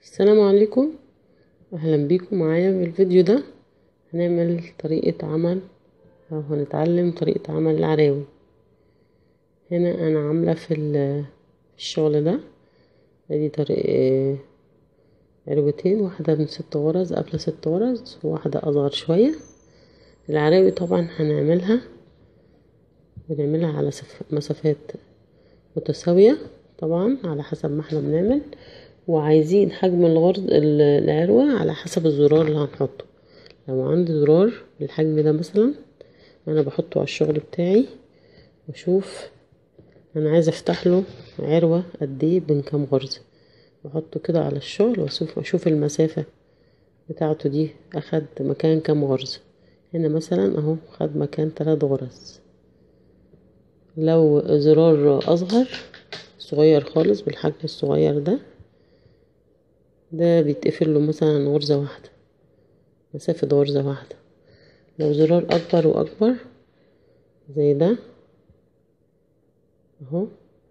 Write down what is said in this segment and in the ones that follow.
السلام عليكم اهلا بيكم معايا في الفيديو ده هنعمل طريقة عمل او هنتعلم طريقة عمل العراوي هنا انا عاملة في الشغل ده ادي طريقة عروتين واحدة من ست غرز قبل ست غرز وواحدة اصغر شوية العراوي طبعا هنعملها بنعملها على مسافات متساوية طبعا على حسب ما احنا بنعمل وعايزين حجم الغرز العروة على حسب الزرار اللي هنحطه لو عندي زرار بالحجم ده مثلا انا بحطه على الشغل بتاعي واشوف انا عايزه افتح له عروة قد ايه بين كام غرزة بحطه كده على الشغل واشوف اشوف المسافة بتاعته دي اخد مكان كام غرزة هنا مثلا اهو خد مكان تلات غرز لو زرار اصغر صغير خالص بالحجم الصغير ده ده بيتقفل له مثلا غرزة واحدة مسافة غرزة واحدة لو زرار أكبر وأكبر زي ده اهو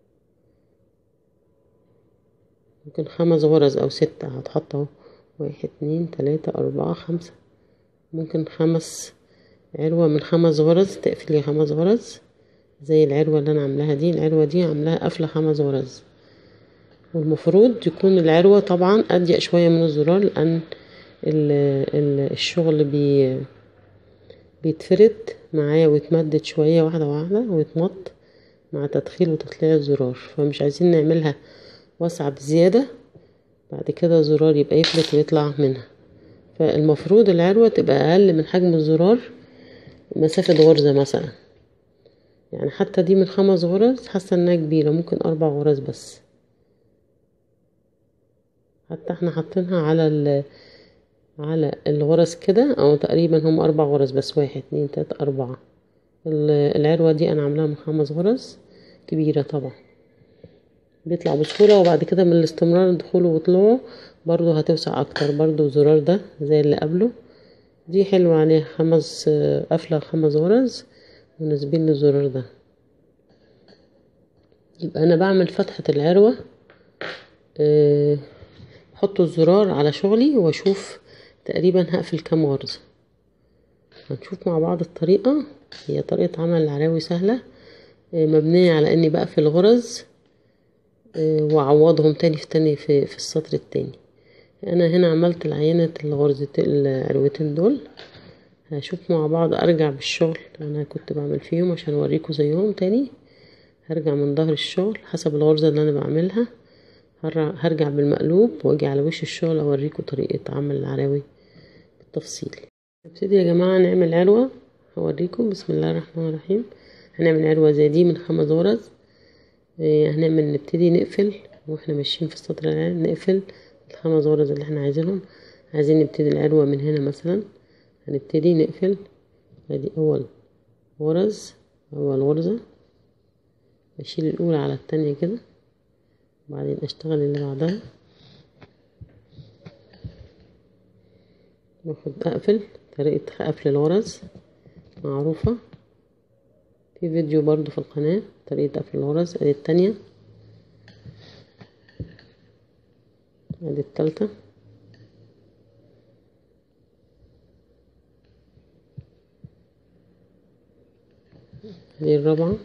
ممكن خمس غرز أو ستة هتحط اهو واحد اتنين تلاتة أربعة خمسة ممكن خمس عروة من خمس غرز تقفلي خمس غرز زي العروة اللي أنا عاملاها دي العروة دي عاملاها قافلة خمس غرز والمفروض يكون العروة طبعا أضيق شوية من الزرار لأن ال ال الشغل بي بيتفرد معايا ويتمدد شوية واحدة واحدة ويتمط مع تدخيل وتطليع الزرار فمش عايزين نعملها واسعة بزيادة بعد كده الزرار يبقى يفلت ويطلع منها فالمفروض العروة تبقى أقل من حجم الزرار مسافة غرزة مثلا يعني حتى دي من خمس غرز حاسة انها كبيرة ممكن أربع غرز بس حتى احنا حاطينها على ال على الغرز كده او تقريبا هم اربع غرز بس واحد اتنين تلاتة اربعة العروة دي انا عاملاها من خمس غرز كبيرة طبعا بيطلع بسهولة وبعد كده من الاستمرار دخوله وطلوعه برضو هتوسع اكتر برضو الزرار ده زي اللي قبله دي حلوة عليها خمس قفلة خمس غرز مناسبين للزرار ده يبقى انا بعمل فتحة العروة اه احط الزرار على شغلي واشوف تقريبا هقفل كام غرزة هنشوف مع بعض الطريقة هي طريقة عمل العراوي سهلة مبنية على اني بقفل غرز واعوضهم تاني في تاني في, في السطر التاني انا هنا عملت العينة الغرزتين العروتين دول هشوف مع بعض ارجع بالشغل انا كنت بعمل فيهم عشان اوريكم زيهم تاني هرجع من ظهر الشغل حسب الغرزة اللي انا بعملها هرجع بالمقلوب واجي على وش الشغل اوريكم طريقة عمل العراوي بالتفصيل نبتدي يا جماعة نعمل عروة هوريكم بسم الله الرحمن الرحيم هنعمل عروة زي دي من خمس غرز هنعمل نبتدي نقفل واحنا ماشيين في السطر العام نقفل الخمس غرز اللي احنا عايزينهم عايزين نبتدي العروة من هنا مثلا هنبتدي نقفل ادي اول غرز اول غرزة اشيل الاولى على التانية كده وبعدين اشتغل اللي بعدها باخد اقفل طريقة قفل الغرز معروفة في فيديو برضو في القناة طريقة قفل الغرز ادي التانية ادي التالتة ادي الرابعة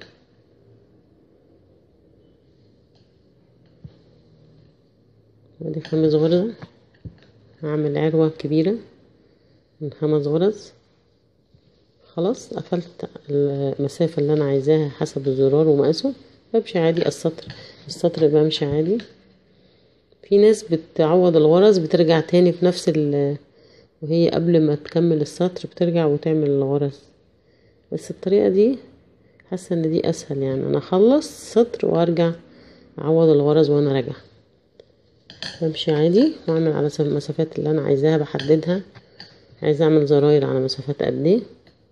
ادي خمس غرزة هعمل عروة كبيرة من خمس غرز خلاص قفلت المسافة اللي انا عايزاها حسب الزرار ومقاسه بمشي عادي السطر السطر بمشي عادي في ناس بتعوض الغرز بترجع تاني في نفس ال وهي قبل ما تكمل السطر بترجع وتعمل الغرز بس الطريقة دي حاسة ان دي اسهل يعني انا اخلص سطر وارجع اعوض الغرز وانا راجعه بمشي عادي واعمل على المسافات اللي انا عايزاها بحددها عايزه اعمل زراير على مسافات قد ايه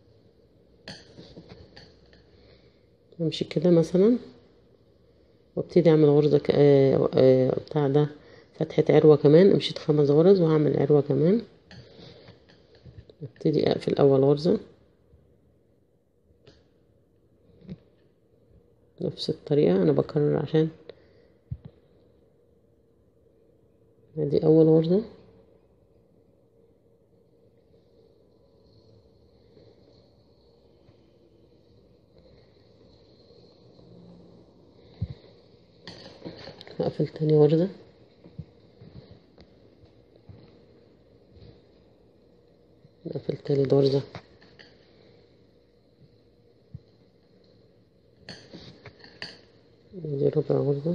امشي كده مثلا وابتدي اعمل غرزه بتاع ده فتحه عروه كمان مشيت خمس غرز وهعمل عروه كمان ابتدي اقفل اول غرزه نفس الطريقه انا بكرر عشان ادي اول غرزة هقفل تاني غرزة نقفل تالت غرزة ادي ربع غرزة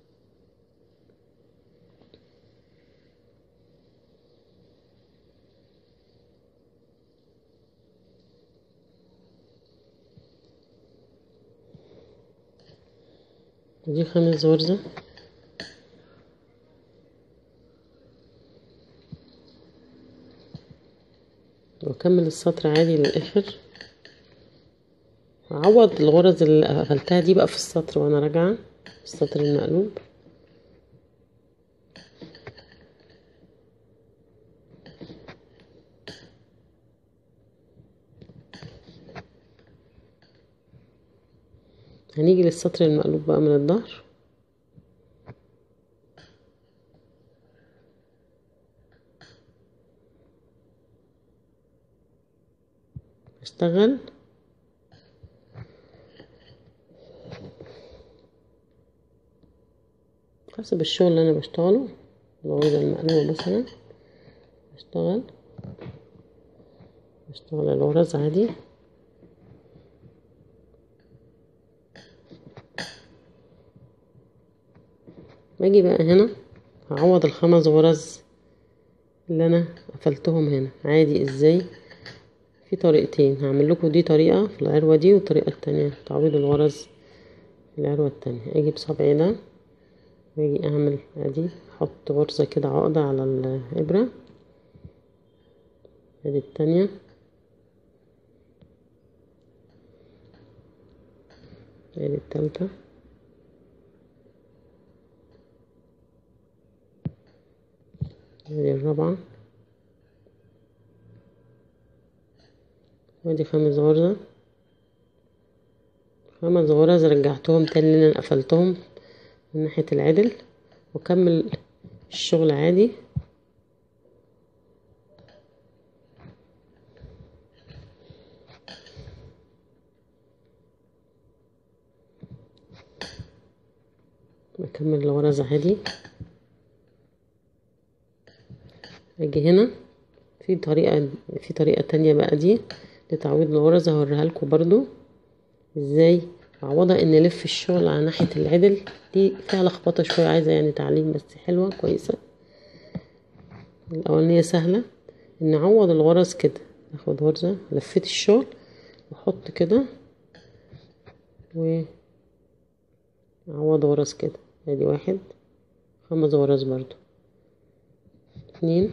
ادي خامس غرزة واكمل السطر عادي للاخر هعوض الغرز اللي قفلتها دي بقى في السطر وانا راجعه السطر المقلوب هنيجي للسطر المقلوب بقى من الظهر اشتغل حسب الشغل اللي انا بشتغله الغرزة المقلوبة مثلا بشتغل بشتغل الغرز عادي باجي بقى هنا هعوض الخمس غرز اللي انا قفلتهم هنا عادي ازاي في طريقتين هعمل لكم دي طريقة في العروة دي والطريقة التانية تعويض الغرز في العروة التانية اجي بصبعي ده واجي اعمل ادي احط غرزة كده عقدة على الابرة ادي التانية ادي التالتة ادي الرابعة وادي خامس غرزة خمس غرز رجعتهم تاني اللي انا قفلتهم من ناحية العدل واكمل الشغل عادي بكمل الغرز عادي اجي هنا في طريقة في طريقة تانية بقى دي لتعويض الغرز هوريها لكم برضو ازاي اعوضها ان الف الشغل على ناحية العدل دي فيها لخبطة شوية عايزة يعني تعليم بس حلوة كويسة الاولانية سهلة ان اعوض الغرز كده اخد غرزة لفيت الشغل واحط كده و اعوض غرز كده ادي واحد خمس غرز برضو اتنين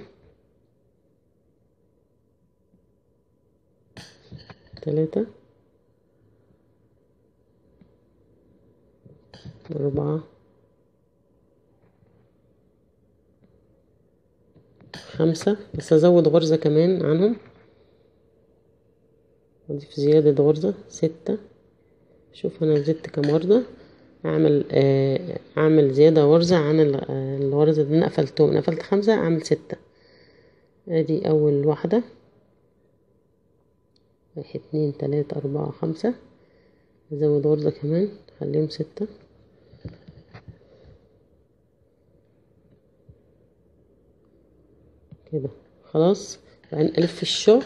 تلاتة أربعة خمسة بس أزود غرزة كمان عنهم أضيف زيادة غرزة ستة شوف أنا زدت كام غرزة أعمل آه أعمل زيادة غرزة عن الغرزة اللي أنا قفلتهم أنا قفلت خمسة أعمل ستة أدي أول واحدة واحد اتنين تلاتة أربعة خمسة أزود غرزة كمان خليهم ستة كده خلاص بعدين ألف الشغل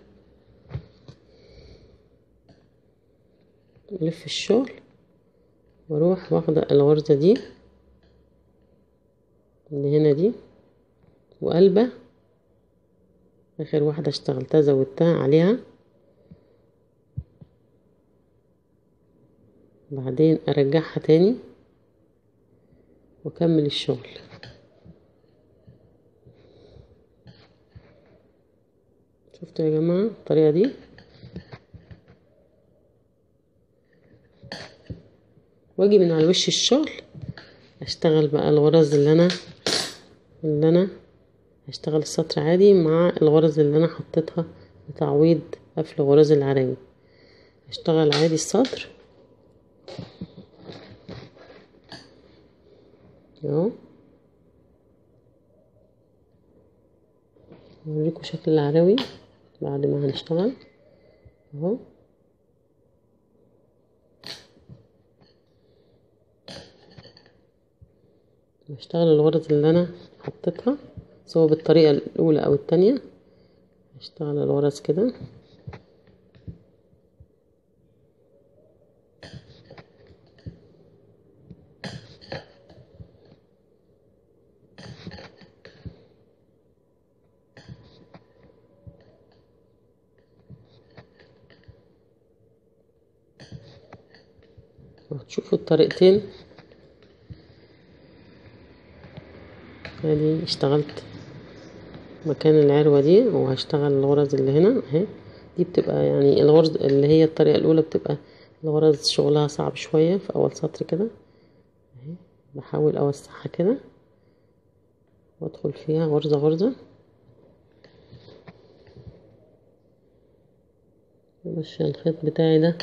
ألف الشغل واروح واخدة الغرزة دي اللي هنا دي وقلبة آخر واحدة اشتغلتها زودتها عليها بعدين ارجعها تاني واكمل الشغل شفتوا يا جماعة الطريقة دي واجي من على وش الشغل اشتغل بقى الغرز اللي انا اللي انا هشتغل السطر عادي مع الغرز اللي انا حطيتها لتعويض قفل غرز العراوي اشتغل عادي السطر اهو اوريكم شكل العراوي بعد ما هنشتغل اهو بشتغل الغرز اللي انا حطيتها سواء بالطريقة الاولى او التانية هشتغل الغرز كده وهتشوفوا الطريقتين ادي اشتغلت مكان العروة دي وهشتغل الغرز اللي هنا اهي دي بتبقى يعني الغرز اللي هي الطريقة الاولى بتبقى الغرز شغلها صعب شوية في اول سطر كده اهي بحاول اوسعها كده وادخل فيها غرزة غرزة ماشي الخيط بتاعي ده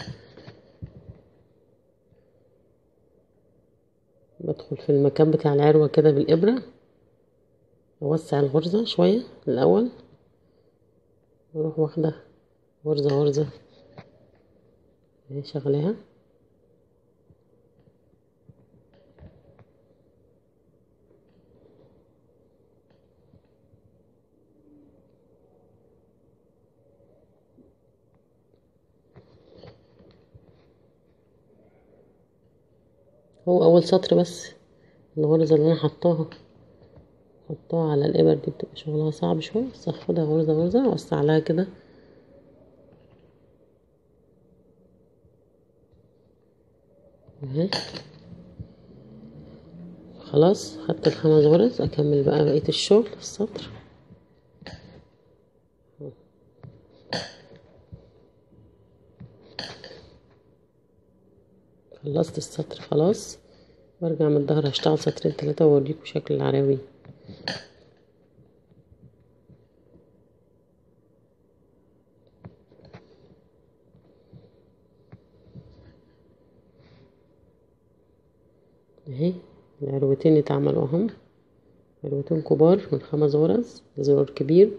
بدخل في المكان بتاع العروة كده بالإبرة أوسع الغرزة شوية الأول وأروح واخدة غرزة غرزة اهي شغلاها هو اول سطر بس الغرزة اللي انا حطاها حطاها على الابر دي بتبقى شغلها صعب شوية بس هاخدها غرزة غرزة واوسع لها كده اهي خلاص خدت الخمس غرز اكمل بقى بقية الشغل السطر خلصت السطر خلاص برجع من الظهر هشتغل سطرين تلاتة واوريكم شكل العراوي اهي العروتين اتعملوا اهم عروتين كبار من خمس غرز زرار كبير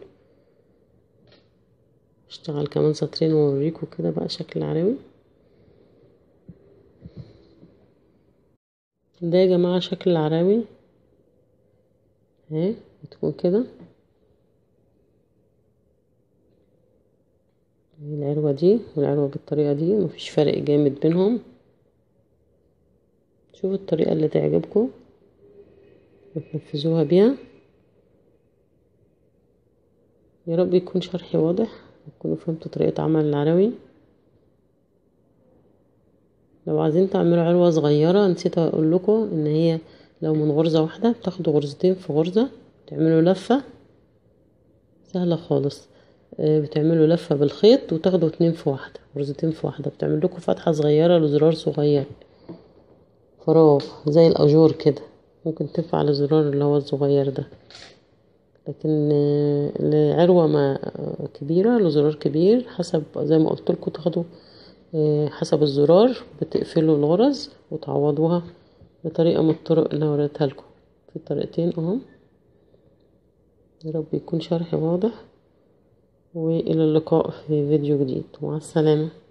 اشتغل كمان سطرين واوريكم كده بقى شكل العراوي ده يا جماعة شكل العراوي اهي بتكون كده العروة دي والعروة بالطريقة دي مفيش فرق جامد بينهم شوفوا الطريقة اللي تعجبكم وتنفذوها بيها يا رب يكون شرحي واضح وتكونوا فهمتوا طريقة عمل العراوي لو عايزين تعملوا عروة صغيرة نسيت اقول لكم ان هي لو من غرزة واحدة بتاخدوا غرزتين في غرزة تعملوا لفة سهلة خالص بتعملوا لفة بالخيط وتاخدوا اتنين في واحدة غرزتين في واحدة بتعمل لكم فتحة صغيرة لزرار صغير فراغ زي الأجور كده ممكن تنفع للزرار اللي هو الصغير ده لكن لعروة ما كبيرة لزرار كبير حسب زي ما قلت لكم تاخدوا حسب الزرار بتقفلوا الغرز وتعوضوها بطريقة من الطرق اللي وريتها لكم في طريقتين اهم يا رب يكون شرحي واضح والى اللقاء في فيديو جديد مع السلامه